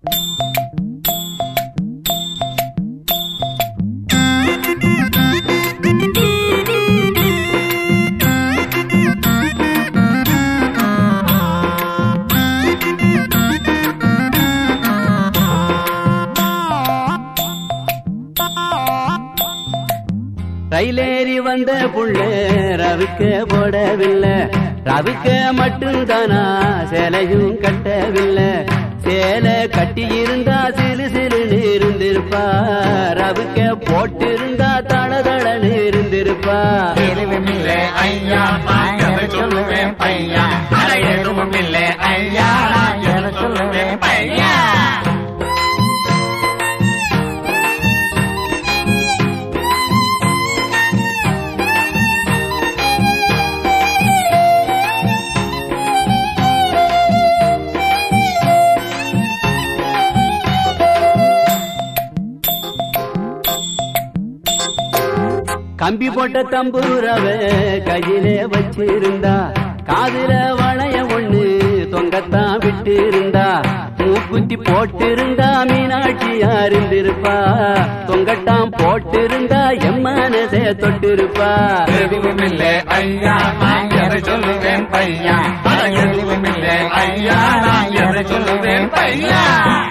ரயிலேறி வந்த புள்ள ரவிக்க போடவில்லை ரவிக்க மட்டும்தானா சேலையும் கட்டவில்லை சேலை கட்டி இருந்தா சிலு சிலுன்னு இருந்திருப்பா ரவிக்க போட்டிருந்தா தள தளன்னு இருந்திருப்பா எதுவும் இல்லை ஐயா நான் எதை சொல்லுவேன் பையா அட எதுவும் இல்லை ஐயா நான் எதை சொல்லுவேன் பையா கம்பி போட்ட தம்பூரவ கையிலே வச்சிருந்தா காதுல வளைய ஒண்ணு தொங்கத்தான் விட்டு இருந்தா மூக்குத்தி போட்டிருந்தா மீனாட்சியா இருந்திருப்பா தொங்கட்டாம் போட்டிருந்தா எம்மனசே தொட்டிருப்பா எதுவும் இல்லை ஐயா நான் எதை சொல்லுவேன் பையா அட எதுவும் இல்லை ஐயா நான் எதை சொல்லுவேன் பையா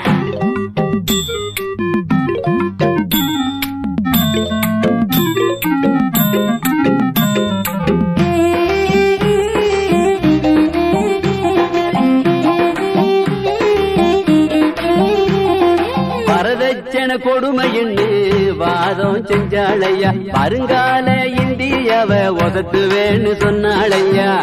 வரதட்சண கொடுமைன்னு வாதம் செஞ்சாளையா வருங்கால இந்தியாவ உதத்துவேன்னு சொன்னாளையா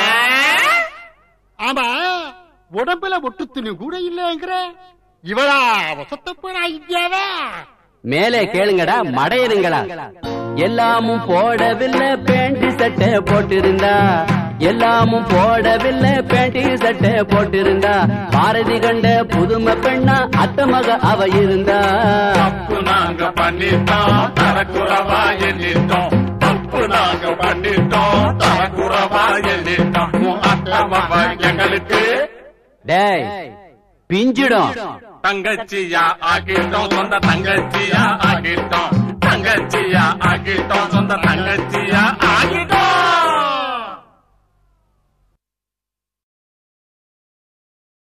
ஆமா உடம்புல ஒட்டு துணி கூட இல்லைங்கிற இவளா வசத்த போறா இந்தியாவா மேலே கேளுங்கடா மடையனுங்களா எல்லாமும் போடவில்லை பேண்ட் சட்டை போட்டிருந்தா எல்லாமும் போடவில்லை பேண்ட் சட்டை போட்டிருந்தா பாரதி கண்ட புதுமை பெண்ணா அத்த மக அவ இருந்தா தப்பு நாங்க பண்ணிட்டோம் தரக்குறவா எண்ணிட்டோம் தப்பு நாங்க பண்ணிட்டோம் தரக்குறவா எண்ணிட்டோம் உன் அத்தமவ எங்களுக்கு டேய் பிஞ்சிடும் தங்கச்சியா ஆகிட்டோம் சொந்த தங்கச்சியா ஆகிட்டோம் தங்கச்சியா ஆகிட்டோம் சொந்த தங்கச்சியா ஆகிட்டோம்